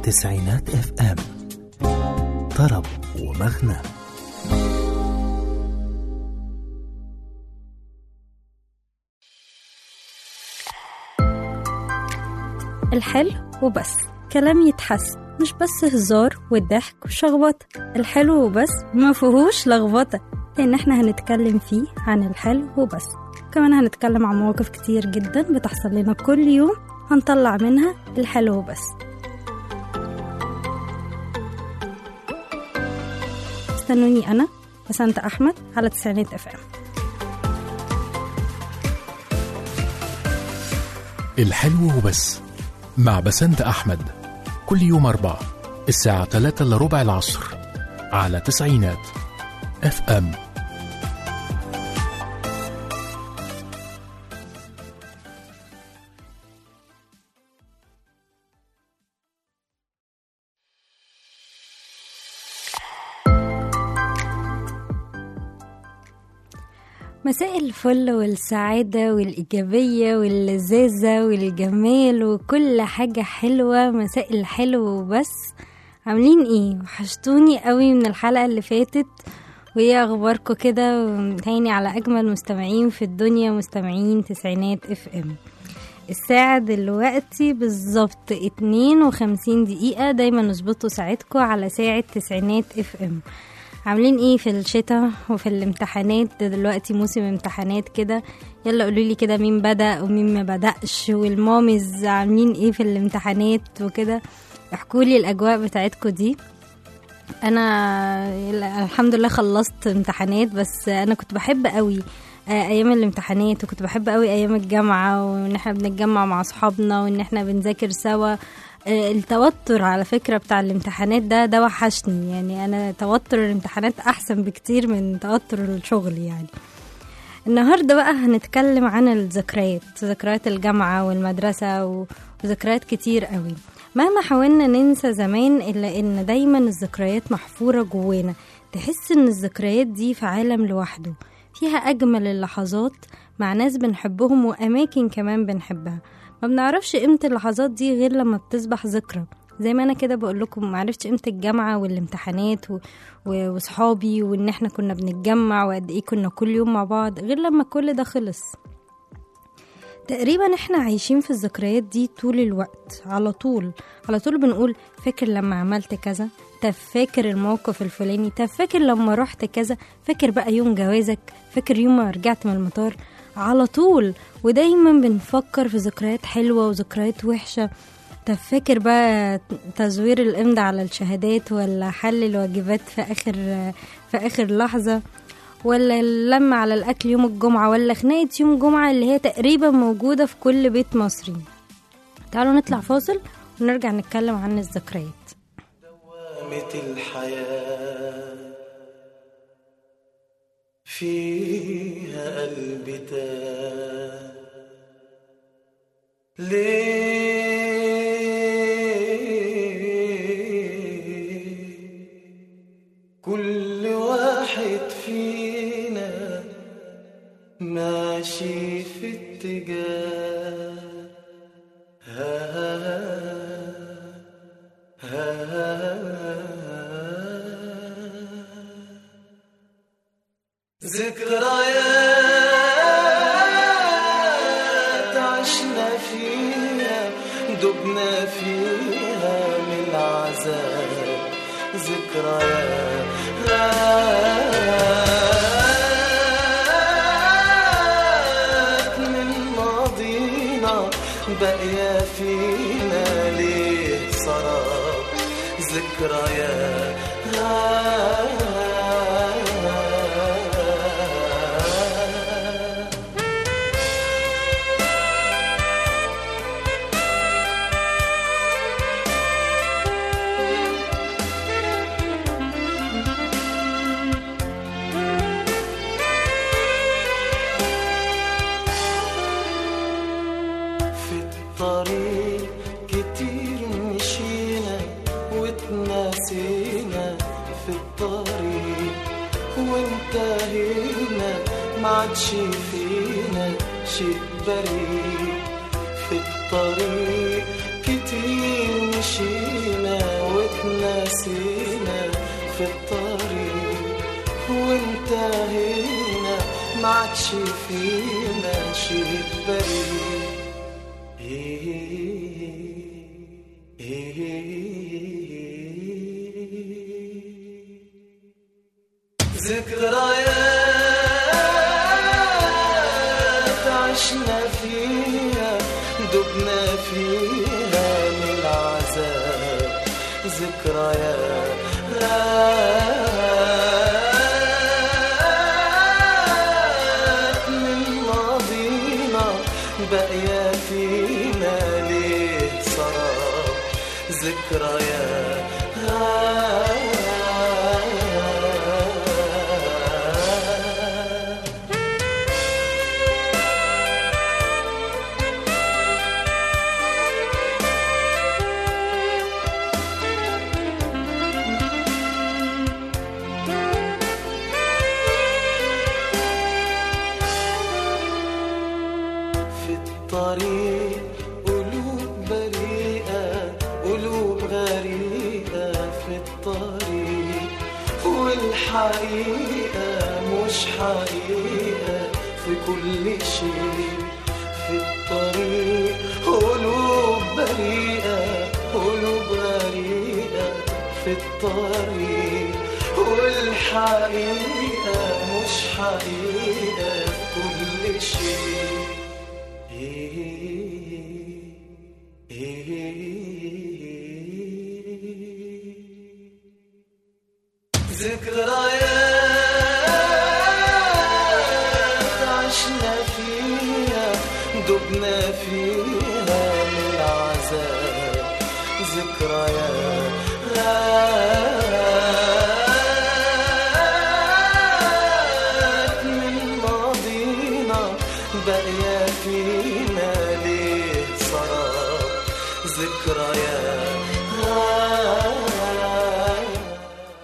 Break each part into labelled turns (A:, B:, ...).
A: تسعينات اف ام طرب ومغنى
B: الحلو وبس كلام يتحس مش بس هزار والضحك والشخبطة الحلو وبس ما فيهوش لخبطة لأن احنا هنتكلم فيه عن الحلو وبس كمان هنتكلم عن مواقف كتير جدا بتحصل لنا كل يوم هنطلع منها الحلو وبس استنوني أنا بسنت أحمد على تسعينات اف ام
C: الحلو وبس مع بسنت أحمد كل يوم أربعة الساعة 3 إلا ربع العصر على تسعينات اف ام
B: مساء الفل والسعادة والإيجابية واللذاذة والجمال وكل حاجة حلوة مساء الحلو وبس عاملين ايه وحشتوني قوي من الحلقة اللي فاتت وايه اخباركم كده تاني على اجمل مستمعين في الدنيا مستمعين تسعينات اف ام الساعة دلوقتي بالظبط اتنين وخمسين دقيقة دايما نظبطوا ساعتكم على ساعة تسعينات اف ام عاملين ايه في الشتاء وفي الامتحانات ده دلوقتي موسم امتحانات كده يلا قولولي كده مين بدأ ومين ما بدأش والمامز عاملين ايه في الامتحانات وكده احكولي الاجواء بتاعتكم دي انا الحمد لله خلصت امتحانات بس انا كنت بحب قوي آه، ايام الامتحانات وكنت بحب قوي ايام الجامعه وان احنا بنتجمع مع اصحابنا وان احنا بنذاكر سوا آه، التوتر على فكره بتاع الامتحانات ده ده وحشني يعني انا توتر الامتحانات احسن بكتير من توتر الشغل يعني النهارده بقى هنتكلم عن الذكريات ذكريات الجامعه والمدرسه و- وذكريات كتير قوي مهما حاولنا ننسى زمان الا ان دايما الذكريات محفوره جوانا تحس ان الذكريات دي في عالم لوحده فيها اجمل اللحظات مع ناس بنحبهم واماكن كمان بنحبها ما بنعرفش قيمه اللحظات دي غير لما بتصبح ذكرى زي ما انا كده بقول لكم ما عرفتش قيمه الجامعه والامتحانات و... و... وصحابي وان احنا كنا بنتجمع وقد ايه كنا كل يوم مع بعض غير لما كل ده خلص تقريبا احنا عايشين في الذكريات دي طول الوقت على طول على طول بنقول فاكر لما عملت كذا طب فاكر الموقف الفلاني طب فاكر لما رحت كذا فاكر بقى يوم جوازك فاكر يوم ما رجعت من المطار على طول ودايما بنفكر في ذكريات حلوة وذكريات وحشة طب فاكر بقى تزوير الإمضة على الشهادات ولا حل الواجبات في آخر في آخر لحظة ولا اللمة على الأكل يوم الجمعة ولا خناقة يوم الجمعة اللي هي تقريبا موجودة في كل بيت مصري تعالوا نطلع فاصل ونرجع نتكلم عن الذكريات
D: دوامة الحياة فيها قلبي تاه ليه كل واحد فينا ماشي في اتجاه ذكريات عشنا فيها دبنا فيها من العذاب ذكريات من ماضينا باقية فينا ليه سراب ذكريات في الطريق كتير مشينا وتناسينا في الطريق وانتهينا ما عادش فينا شيء بريء في الطريق كتير مشينا عادش فينا شيء بريء ذكريات عشنا فيها دبنا فيها من العذاب ذكريات من ماضينا باقية فينا ليه سراب ذكريات في الطريق قلوب بريئة قلوب غريقة في الطريق والحقيقة مش حقيقة في كل شيء في الطريق قلوب بريئة قلوب غريقة في الطريق والحقيقة مش حقيقة في كل شيء ذكريات عشنا فيها دبنا فيها من العذاب ذكريات من ماضينا باقية فينا ليه سراب ذكريات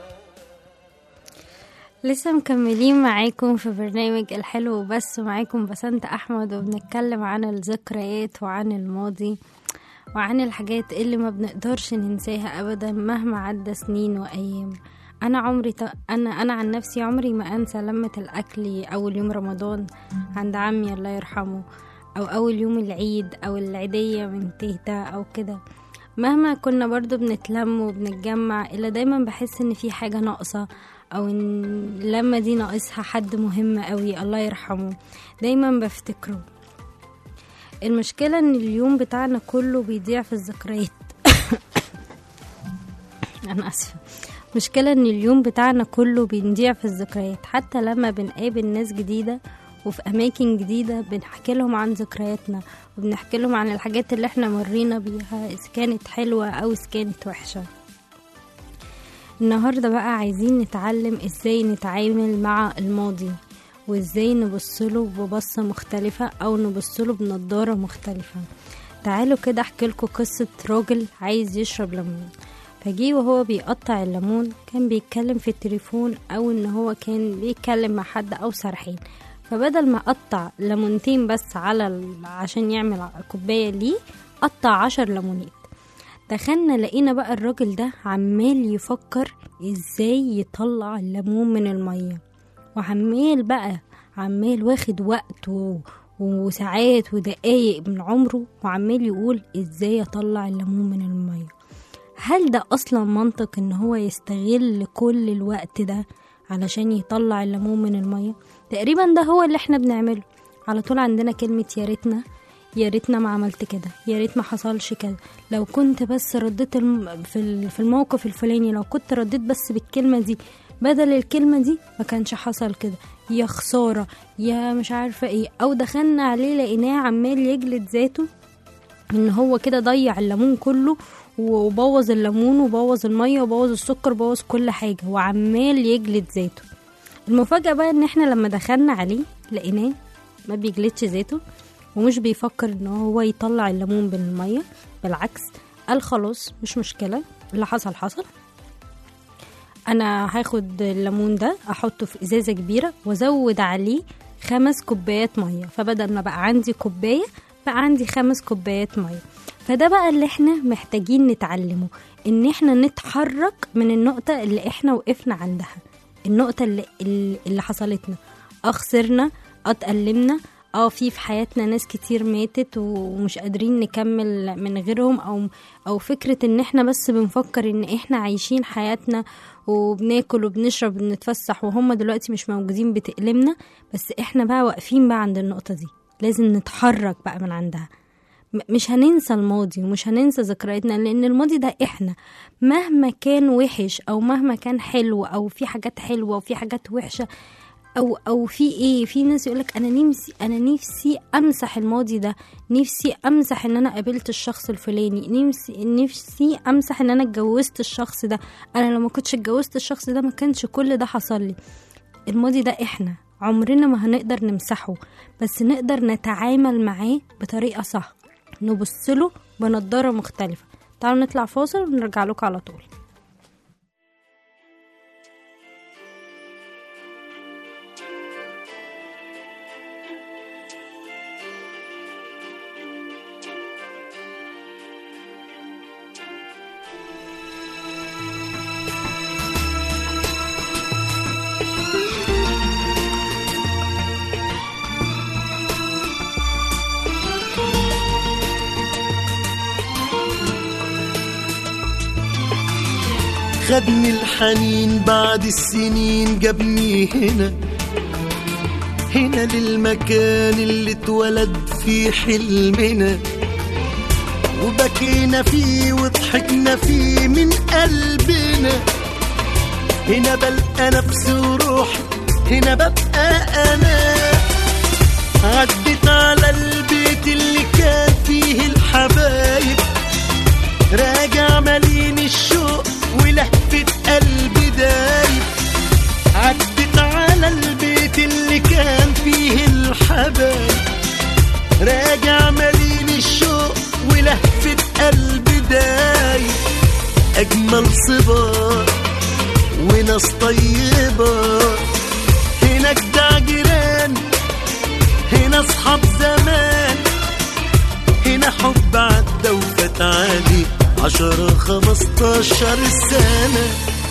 B: لسه مكملين معاكم في برنامج الحلو بس معاكم بسنت احمد وبنتكلم عن الذكريات وعن الماضي وعن الحاجات اللي ما بنقدرش ننساها ابدا مهما عدى سنين وايام انا عمري ت... انا انا عن نفسي عمري ما انسى لمة الاكل اول يوم رمضان عند عمي الله يرحمه او اول يوم العيد او العيدية من تيتا او كده مهما كنا برضو بنتلم وبنتجمع الا دايما بحس ان في حاجة ناقصة او ان اللمة دي ناقصها حد مهم قوي الله يرحمه دايما بفتكره المشكلة ان اليوم بتاعنا كله بيضيع في الذكريات انا اسفة مشكلة ان اليوم بتاعنا كله بيضيع في الذكريات حتى لما بنقابل ناس جديدة وفي اماكن جديدة بنحكي لهم عن ذكرياتنا وبنحكي لهم عن الحاجات اللي احنا مرينا بيها اذا كانت حلوة او اذا كانت وحشة النهاردة بقى عايزين نتعلم ازاي نتعامل مع الماضي وازاي نبصله ببصة مختلفة او نبصله بنضارة مختلفة تعالوا كده احكي لكم قصة راجل عايز يشرب ليمون فجي وهو بيقطع الليمون كان بيتكلم في التليفون او ان هو كان بيتكلم مع حد او سرحان فبدل ما قطع ليمونتين بس على ال... عشان يعمل كوباية ليه قطع عشر ليمونات دخلنا لقينا بقى الراجل ده عمال يفكر ازاي يطلع الليمون من المية وعمال بقى عمال واخد وقت و... وساعات ودقايق من عمره وعمال يقول ازاي اطلع الليمون من المية هل ده اصلا منطق ان هو يستغل كل الوقت ده علشان يطلع الليمون من المية تقريبا ده هو اللي احنا بنعمله على طول عندنا كلمة يا ريتنا يا ريتنا ما عملت كده يا ريت ما حصلش كده لو كنت بس رديت الم... في ال- في الموقف الفلاني لو كنت رديت بس بالكلمة دي بدل الكلمة دي ما كانش حصل كده يا خسارة يا مش عارفة ايه او دخلنا عليه لقيناه عمال يجلد ذاته ان هو كده ضيع الليمون كله وبوظ الليمون وبوظ المية وبوظ السكر وبوظ كل حاجة وعمال يجلد ذاته المفاجأة بقى ان احنا لما دخلنا عليه لقيناه ما بيجلدش ذاته ومش بيفكر ان هو يطلع الليمون من المية بالعكس قال خلاص مش مشكلة اللي حصل حصل انا هاخد الليمون ده احطه في ازازة كبيرة وازود عليه خمس كوبايات مية فبدل ما بقى عندي كوباية بقى عندي خمس كوبايات مية فده بقى اللي احنا محتاجين نتعلمه ان احنا نتحرك من النقطة اللي احنا وقفنا عندها النقطة اللي, اللي حصلتنا اه خسرنا اه اتألمنا اه في في حياتنا ناس كتير ماتت ومش قادرين نكمل من غيرهم او او فكرة ان احنا بس بنفكر ان احنا عايشين حياتنا وبناكل وبنشرب وبنتفسح وهم دلوقتي مش موجودين بتألمنا بس احنا بقى واقفين بقى عند النقطة دي لازم نتحرك بقى من عندها م- مش هننسى الماضي ومش هننسى ذكرياتنا لان الماضي ده احنا مهما كان وحش او مهما كان حلو او في حاجات حلوه وفي حاجات وحشه او او في ايه في ناس يقولك انا نفسي انا نفسي امسح الماضي ده نفسي امسح ان انا قابلت الشخص الفلاني نفسي نفسي امسح ان انا اتجوزت الشخص ده انا لو ما كنتش اتجوزت الشخص ده ما كانش كل ده حصل لي الماضي ده احنا عمرنا ما هنقدر نمسحه بس نقدر نتعامل معاه بطريقة صح نبصله بنضارة مختلفة تعالوا نطلع فاصل ونرجع لكم على طول
E: خدني الحنين بعد السنين جابني هنا هنا للمكان اللي اتولد فيه حلمنا وبكينا فيه وضحكنا فيه من قلبنا هنا بلقى نفسي وروحي هنا ببقى انا عدت على البيت اللي كان فيه الحبايب راجع مليان الشوق ولهفة قلبي دايب عدت على البيت اللي كان فيه الحبايب راجع مليان الشوق ولهفة قلبي دايب أجمل صبار وناس طيبة هناك ده جيران هنا أصحاب زمان هنا حب عدى وفات عادي عشرة خمستاشر سنة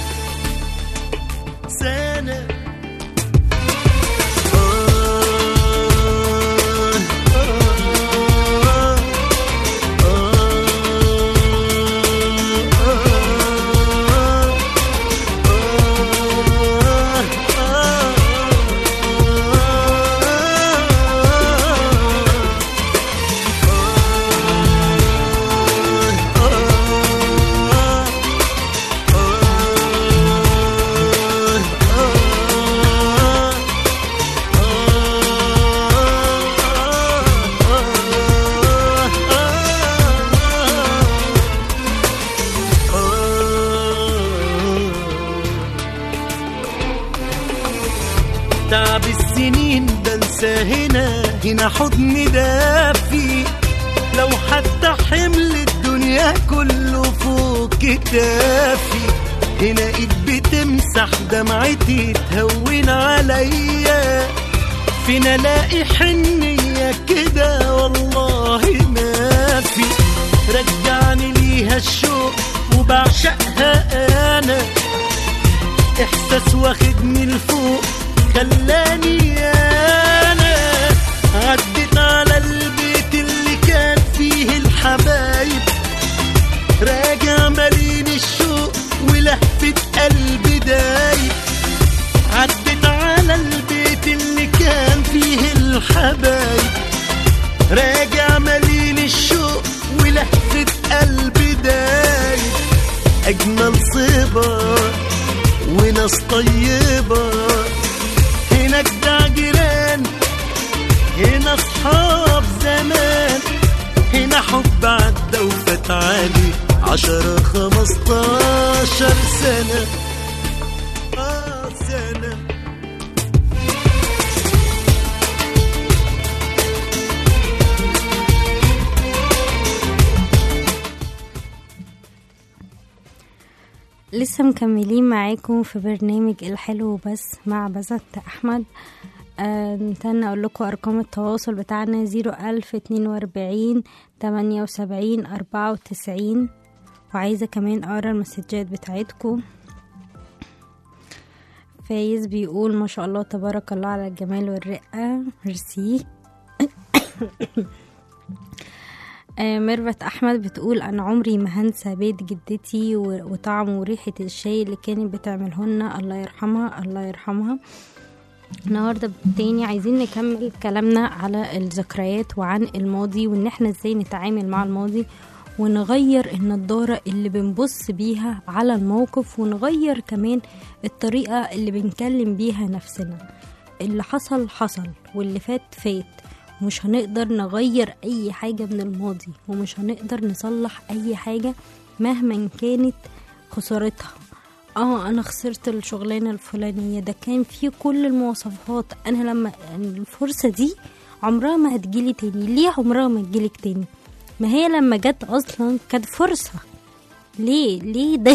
E: سنة تعب السنين بنسى هنا هنا حضن دافي لو حتى حمل الدنيا كله فوق كتافي هنا ايد بتمسح دمعتي تهون عليا فين الاقي حنية كده والله ما في رجعني ليها الشوق وبعشقها انا احساس واخدني لفوق خلاني انا عدت على البيت اللي كان فيه الحبايب راجع مليان الشوق ولهفة قلبي دايب عدت على البيت اللي كان فيه الحبايب راجع مليان الشوق ولهفة قلبي دايب أجمل صبار وناس طيبة هناك ده جيران هنا أصحاب زمان هنا حب عدى وفات عالي عشرة خمستاشر سنة آه سنة
B: لسه مكملين معاكم في برنامج الحلو بس مع بسنت احمد آه، نتمنى اقول لكم ارقام التواصل بتاعنا زيرو الف اتنين واربعين تمانية وسبعين اربعة وتسعين وعايزة كمان اقرا المسجات بتاعتكم فايز بيقول ما شاء الله تبارك الله على الجمال والرقة ميرسي آه، ميرفت احمد بتقول انا عمري ما هنسى بيت جدتي و- وطعم وريحه الشاي اللي كانت بتعملهن الله يرحمها الله يرحمها النهارده تاني عايزين نكمل كلامنا على الذكريات وعن الماضي وان احنا ازاي نتعامل مع الماضي ونغير النضارة اللي بنبص بيها على الموقف ونغير كمان الطريقة اللي بنكلم بيها نفسنا اللي حصل حصل واللي فات فات ومش هنقدر نغير اي حاجة من الماضي ومش هنقدر نصلح اي حاجة مهما كانت خسارتها اه انا خسرت الشغلانة الفلانية ده كان فيه كل المواصفات انا لما يعني الفرصة دي عمرها ما هتجيلي تاني ليه عمرها ما تجيلك تاني ما هي لما جت اصلا كانت فرصة ليه ليه داي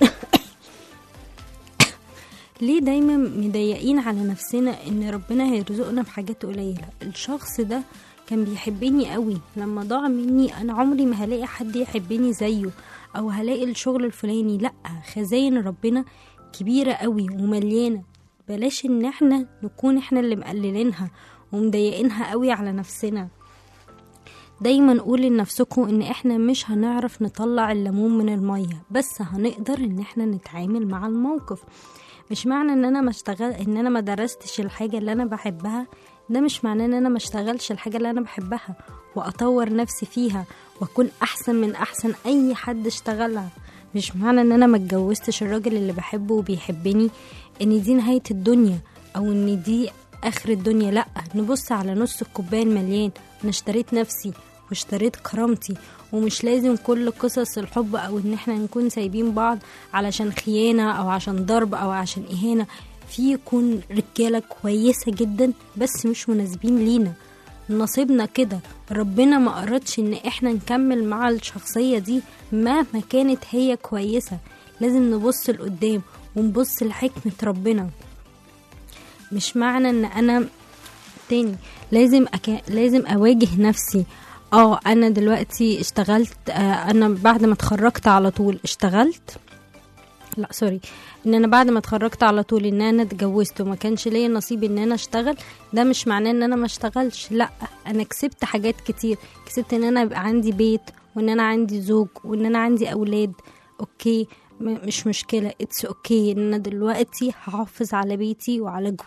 B: ليه دايما مضايقين على نفسنا ان ربنا هيرزقنا بحاجات قليلة الشخص ده كان بيحبني قوي لما ضاع مني انا عمري ما هلاقي حد يحبني زيه او هلاقي الشغل الفلاني لا خزاين ربنا كبيرة قوي ومليانة بلاش ان احنا نكون احنا اللي مقللينها ومضايقينها قوي على نفسنا دايما قول لنفسكم ان احنا مش هنعرف نطلع الليمون من المية بس هنقدر ان احنا نتعامل مع الموقف مش معنى ان انا ما اشتغل ان انا ما درستش الحاجة اللي انا بحبها ده مش معناه ان انا ما اشتغلش الحاجة اللي انا بحبها واطور نفسي فيها واكون احسن من احسن اي حد اشتغلها مش معنى ان انا ما اتجوزتش الراجل اللي بحبه وبيحبني ان دي نهاية الدنيا او ان دي اخر الدنيا لا نبص على نص الكوبايه المليان انا اشتريت نفسي واشتريت كرامتي ومش لازم كل قصص الحب او ان احنا نكون سايبين بعض علشان خيانه او عشان ضرب او عشان اهانه في يكون رجاله كويسه جدا بس مش مناسبين لينا نصيبنا كده ربنا ما أردش ان احنا نكمل مع الشخصية دي مهما كانت هي كويسة لازم نبص لقدام ونبص لحكمة ربنا مش معنى ان انا تاني لازم أكا... لازم اواجه نفسي اه انا دلوقتي اشتغلت آه انا بعد ما اتخرجت على طول اشتغلت لا سوري ان انا بعد ما اتخرجت على طول ان انا اتجوزت وما كانش ليا نصيب ان انا اشتغل ده مش معناه ان انا ما اشتغلش لا انا كسبت حاجات كتير كسبت ان انا يبقى عندي بيت وان انا عندي زوج وان انا عندي اولاد اوكي م- مش مشكله اتس اوكي ان انا دلوقتي هحافظ على بيتي وعلى جو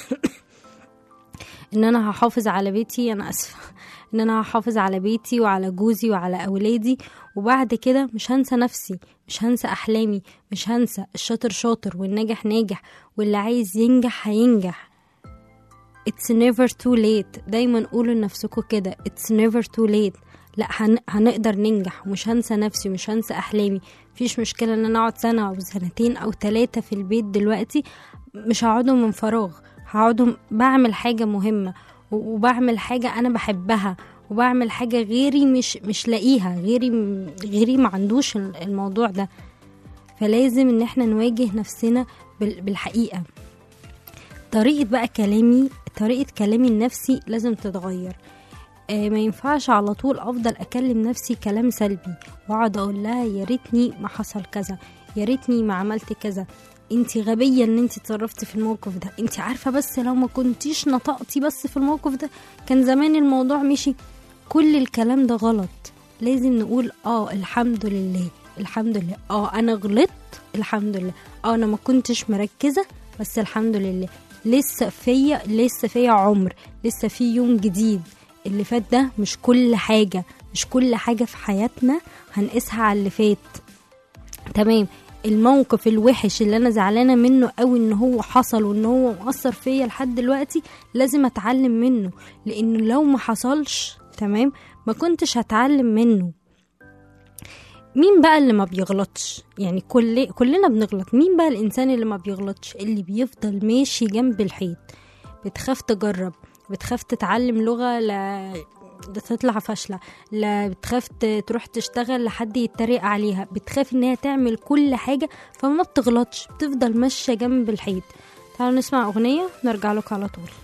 B: ان انا هحافظ على بيتي انا اسفه ان انا هحافظ على بيتي وعلى جوزي وعلى اولادي وبعد كده مش هنسى نفسي مش هنسى احلامي مش هنسى الشاطر شاطر والناجح ناجح واللي عايز ينجح هينجح it's never too late دايما قولوا لنفسكم كده it's never too late لا هن... هنقدر ننجح ومش هنسى نفسي مش هنسى احلامي مفيش مشكله ان انا اقعد سنه او سنتين او ثلاثه في البيت دلوقتي مش هقعدهم من فراغ هقعدهم بعمل حاجه مهمه و- وبعمل حاجه انا بحبها وبعمل حاجه غيري مش مش لاقيها غيري غيري ما عندوش الموضوع ده فلازم ان احنا نواجه نفسنا بال- بالحقيقه طريقه بقى كلامي طريقه كلامي النفسي لازم تتغير آه ما ينفعش على طول افضل اكلم نفسي كلام سلبي واقعد اقول لها يا ريتني ما حصل كذا يا ريتني ما عملت كذا انت غبيه ان انت اتصرفتي في الموقف ده انت عارفه بس لو ما كنتيش نطقتي بس في الموقف ده كان زمان الموضوع مشي كل الكلام ده غلط لازم نقول اه الحمد لله الحمد لله اه انا غلطت الحمد لله اه انا ما كنتش مركزه بس الحمد لله لسه فيا لسه فيا عمر لسه في يوم جديد اللي فات ده مش كل حاجه مش كل حاجه في حياتنا هنقيسها على اللي فات تمام الموقف الوحش اللي انا زعلانه منه قوي ان هو حصل وان هو مؤثر فيا لحد دلوقتي لازم اتعلم منه لانه لو ما حصلش تمام ما كنتش هتعلم منه مين بقى اللي ما بيغلطش يعني كل كلنا بنغلط مين بقى الانسان اللي ما بيغلطش اللي بيفضل ماشي جنب الحيط بتخاف تجرب بتخاف تتعلم لغة لا تطلع فاشلة لا بتخاف ت- تروح تشتغل لحد يتريق عليها بتخاف ان هي تعمل كل حاجة فما بتغلطش بتفضل ماشية جنب الحيط تعالوا نسمع اغنية نرجع لكم على طول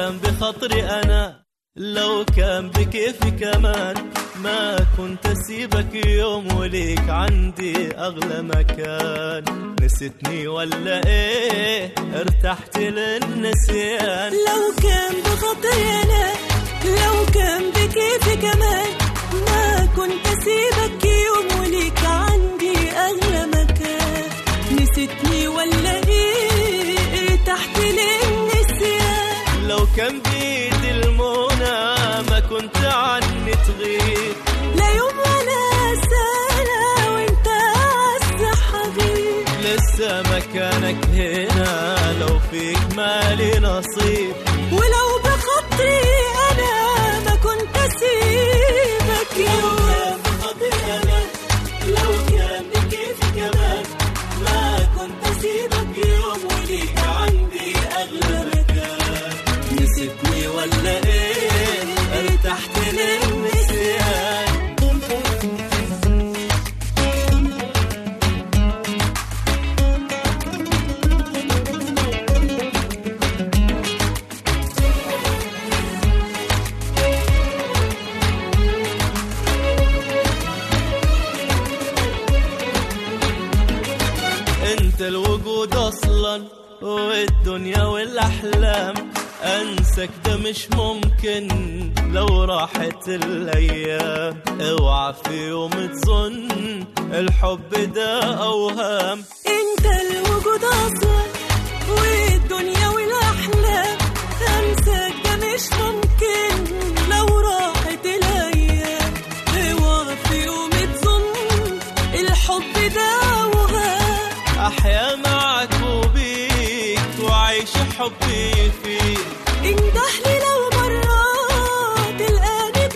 D: كان بخطري أنا لو كان بكيفي كمان ما كنت أسيبك يوم وليك عندي أغلى مكان نسيتني ولا إيه ارتحت للنسيان
F: لو كان بخاطري انا لو كان بكيفي كمان ما كنت اسيبك يوم وليك عندي اغلى مكان نسيتني ولا ايه ارتحت للنسيان
D: لو كان بيدي المنى ما كنت عني تغيب
F: لا يوم ولا سنة وانت أعز حبيب
D: لسه مكانك هنا لو فيك مالي نصيب
F: ولو بخاطري أنا ما كنت أسيبك يوم لو كان بكيفي كمان ما كنت أسيبك يوم وليك عندي أغلى مكان
D: نسيتني ولا ايه ارتحت للنسيان انت الوجود اصلا والدنيا والاحلام انسك ده مش ممكن لو راحت الايام اوعى في يوم تظن الحب ده اوهام
F: انت الوجود اصلا والدنيا والاحلام انساك ده مش ممكن لو راحت الايام اوعى في يوم تظن الحب ده وهام
D: احيا معك وبيك وعيش حبي فيك
F: اندهلي لو مرات تلقاني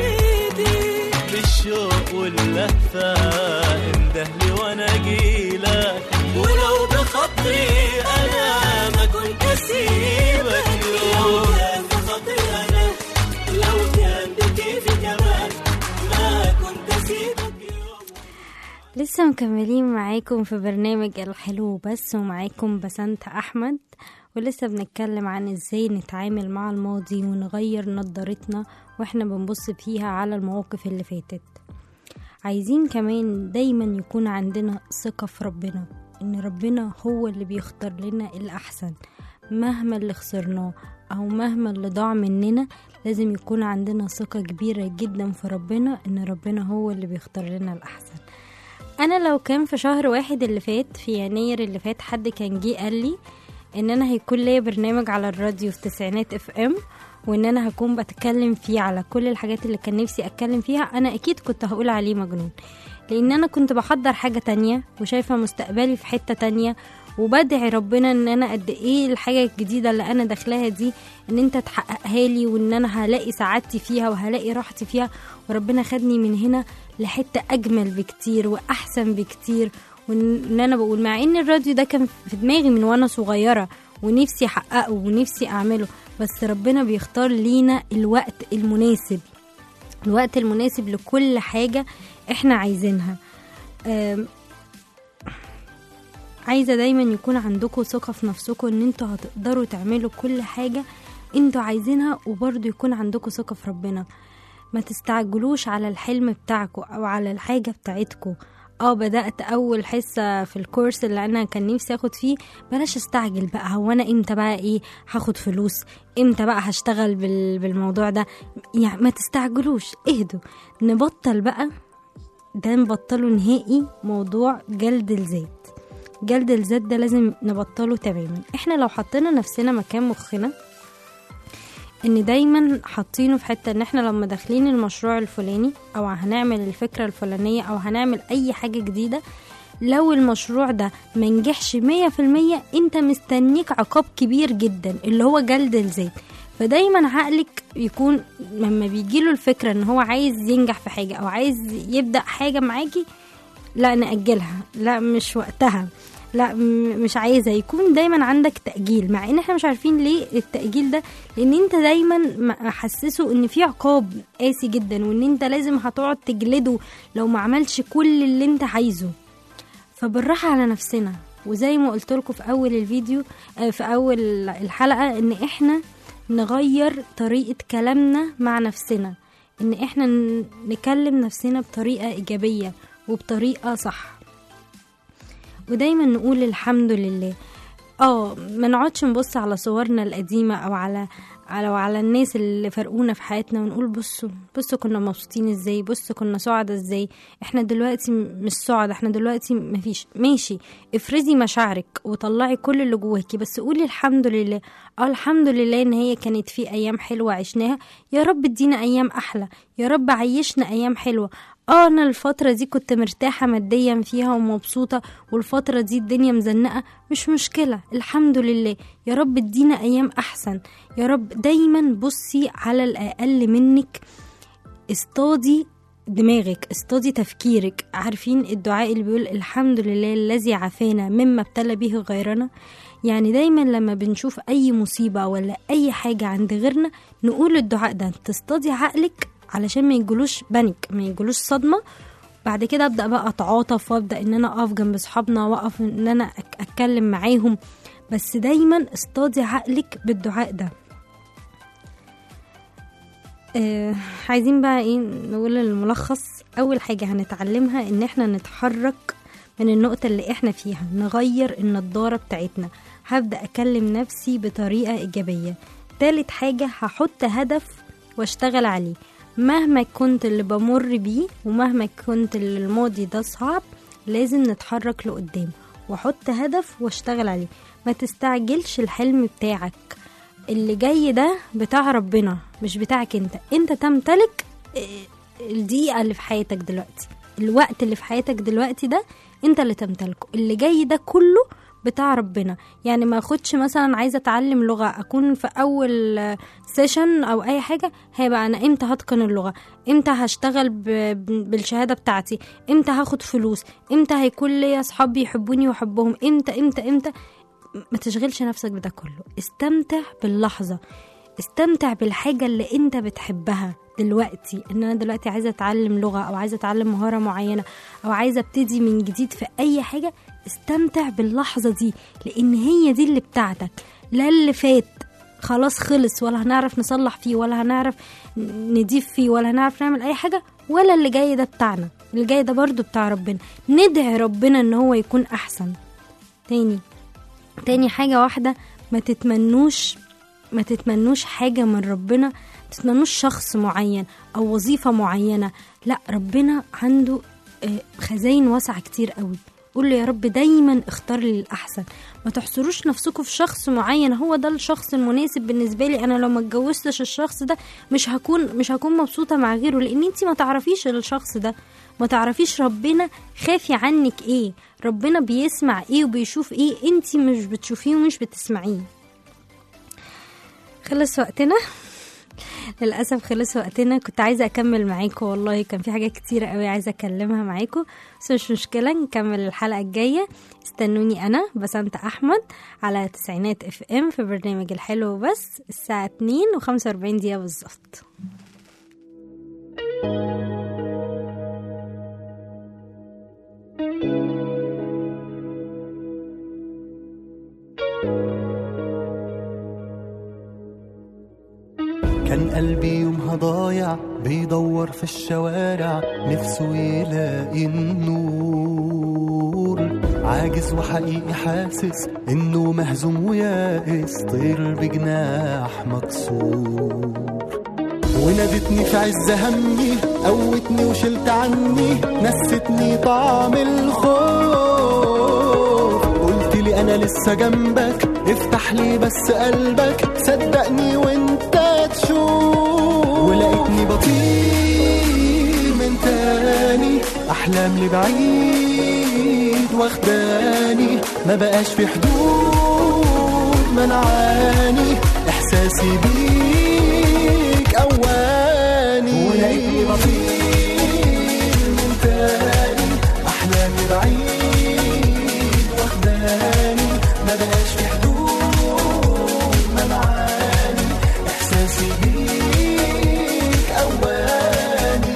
F: بايدي
D: بالشوق واللهفة اندهلي وانا جيلك ولو بخطري انا ما كنت اسيبك يوم
F: كان بخاطري انا لو كان بكيفي كمان ما كنت اسيبك يوم
B: لسه مكملين معاكم في برنامج الحلو بس ومعاكم بسنت أحمد ولسه بنتكلم عن ازاي نتعامل مع الماضي ونغير نظرتنا واحنا بنبص فيها على المواقف اللي فاتت عايزين كمان دايما يكون عندنا ثقة في ربنا ان ربنا هو اللي بيختار لنا الأحسن مهما اللي خسرناه أو مهما اللي ضاع مننا لازم يكون عندنا ثقة كبيرة جدا في ربنا ان ربنا هو اللي بيختار لنا الأحسن انا لو كان في شهر واحد اللي فات في يناير اللي فات حد كان جه قال لي ان انا هيكون ليا برنامج على الراديو في تسعينات اف ام وان انا هكون بتكلم فيه على كل الحاجات اللي كان نفسي اتكلم فيها انا اكيد كنت هقول عليه مجنون لان انا كنت بحضر حاجة تانية وشايفة مستقبلي في حتة تانية وبدعي ربنا ان انا قد ايه الحاجة الجديدة اللي انا داخلاها دي ان انت تحققها لي وان انا هلاقي سعادتي فيها وهلاقي راحتي فيها وربنا خدني من هنا لحتة اجمل بكتير واحسن بكتير وان انا بقول مع ان الراديو ده كان في دماغي من وانا صغيرة ونفسي احققه ونفسي اعمله بس ربنا بيختار لينا الوقت المناسب الوقت المناسب لكل حاجة احنا عايزينها أم، عايزة دايما يكون عندكم ثقة في نفسكم ان انتوا هتقدروا تعملوا كل حاجة انتوا عايزينها وبرضه يكون عندكم ثقة في ربنا ما تستعجلوش على الحلم بتاعكم او على الحاجة بتاعتكم اه بدأت اول حصة في الكورس اللي انا كان نفسي اخد فيه بلاش استعجل بقى هو انا امتى بقى ايه هاخد فلوس امتى بقى هشتغل بال- بالموضوع ده يعني ما تستعجلوش اهدوا نبطل بقى ده نبطله نهائي موضوع جلد الذات جلد الذات ده لازم نبطله تماما احنا لو حطينا نفسنا مكان مخنا ان دايما حاطينه في حته ان احنا لما داخلين المشروع الفلاني او هنعمل الفكره الفلانيه او هنعمل اي حاجه جديده لو المشروع ده منجحش مية في المية انت مستنيك عقاب كبير جدا اللي هو جلد الذات فدايما عقلك يكون لما بيجيله الفكرة ان هو عايز ينجح في حاجة او عايز يبدأ حاجة معاكي لا نأجلها لا مش وقتها لا م- مش عايزة يكون دايما عندك تأجيل مع ان احنا مش عارفين ليه التأجيل ده لان انت دايما محسسه ان في عقاب قاسي جدا وان انت لازم هتقعد تجلده لو ما عملش كل اللي انت عايزه فبالراحة على نفسنا وزي ما قلت لكم في اول الفيديو آه، في اول الحلقة ان احنا نغير طريقة كلامنا مع نفسنا ان احنا ن- نكلم نفسنا بطريقة ايجابية وبطريقة صح ودايما نقول الحمد لله اه ما نقعدش نبص على صورنا القديمة او على على وعلى الناس اللي فرقونا في حياتنا ونقول بصوا بصوا كنا مبسوطين ازاي بصوا كنا سعداء ازاي احنا دلوقتي م- مش سعداء احنا دلوقتي مفيش ماشي افرزي مشاعرك وطلعي كل اللي جواكي بس قولي الحمد لله اه الحمد لله ان هي كانت في ايام حلوة عشناها يا رب ادينا ايام احلى يا رب عيشنا ايام حلوة اه انا الفترة دي كنت مرتاحة ماديا فيها ومبسوطة والفترة دي الدنيا مزنقة مش مشكلة الحمد لله يا رب ادينا ايام احسن يا رب دايما بصي على الاقل منك اصطادي دماغك اصطادي تفكيرك عارفين الدعاء اللي بيقول الحمد لله الذي عافانا مما ابتلى به غيرنا يعني دايما لما بنشوف اي مصيبة ولا اي حاجة عند غيرنا نقول الدعاء ده تصطادي عقلك علشان ما يجلوش بانيك ما يجلوش صدمة بعد كده ابدا بقى اتعاطف وابدا ان انا اقف جنب اصحابنا واقف ان انا أك- اتكلم معاهم بس دايما اصطادي عقلك بالدعاء ده آه عايزين بقى ايه نقول الملخص اول حاجة هنتعلمها ان احنا نتحرك من النقطة اللي احنا فيها نغير النضارة بتاعتنا هبدأ اكلم نفسي بطريقة ايجابية تالت حاجة هحط هدف واشتغل عليه مهما كنت اللي بمر بيه ومهما كنت اللي الماضي ده صعب لازم نتحرك لقدام واحط هدف واشتغل عليه ما تستعجلش الحلم بتاعك اللي جاي ده بتاع ربنا مش بتاعك انت انت تمتلك اه، الدقيقة اللي في حياتك دلوقتي الوقت اللي في حياتك دلوقتي ده انت اللي تمتلكه اللي جاي ده كله بتاع ربنا يعني ما اخدش مثلا عايزه اتعلم لغه اكون في اول سيشن او اي حاجه هيبقى انا امتى هتقن اللغه امتى هشتغل ب- ب- بالشهاده بتاعتي امتى هاخد فلوس امتى هيكون ليا اصحابي يحبوني واحبهم امتى امتى امتى ما تشغلش نفسك بده كله استمتع باللحظه استمتع بالحاجه اللي انت بتحبها دلوقتي ان انا دلوقتي عايزه اتعلم لغه او عايزه اتعلم مهاره معينه او عايزه ابتدي من جديد في اي حاجه استمتع باللحظه دي لان هي دي اللي بتاعتك لا اللي فات خلاص خلص ولا هنعرف نصلح فيه ولا هنعرف نضيف فيه ولا هنعرف نعمل اي حاجه ولا اللي جاي ده بتاعنا اللي جاي ده برضو بتاع ربنا ندعي ربنا ان هو يكون احسن تاني تاني حاجة واحدة ما تتمنوش ما تتمنوش حاجة من ربنا ما تتمنوش شخص معين أو وظيفة معينة لا ربنا عنده آه، خزاين واسعة كتير قوي قول له يا رب دايما اختار لي الأحسن ما تحصروش نفسكم في شخص معين هو ده الشخص المناسب بالنسبة لي أنا لو ما اتجوزتش الشخص ده مش هكون مش هكون مبسوطة مع غيره لأن انتي ما تعرفيش الشخص ده ما تعرفيش ربنا خافي عنك ايه ربنا بيسمع ايه وبيشوف ايه انتي مش بتشوفيه ومش بتسمعيه خلص وقتنا للاسف خلص وقتنا كنت عايزه اكمل معاكم والله كان في حاجات كتيره قوي عايزه اكلمها معاكم بس مش مشكله نكمل الحلقه الجايه استنوني انا بسنت احمد على تسعينات اف ام في برنامج الحلو بس الساعه 2 و45 دقيقه بالظبط
E: كان قلبي يومها ضايع بيدور في الشوارع نفسه يلاقي النور عاجز وحقيقي حاسس انه مهزوم ويائس طير بجناح مكسور ونادتني في عز همي قوتني وشلت عني نستني طعم الخوف قلت لي انا لسه جنبك افتح لي بس قلبك صدقني وانت تشوف ولقيتني بطير من تاني احلام لبعيد واخداني ما بقاش في حدود منعاني احساسي بيك اواني ولقيتني بطير من تاني احلامي بعيد واخداني ما بقاش في حدود منعاني احساسي بيك اواني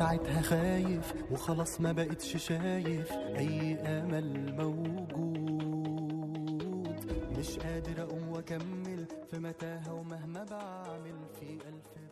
E: ساعتها خايف وخلاص ما بقتش شايف اي امل موجود مش قادر اقوم واكمل في متاهة ومهما بعمل في الف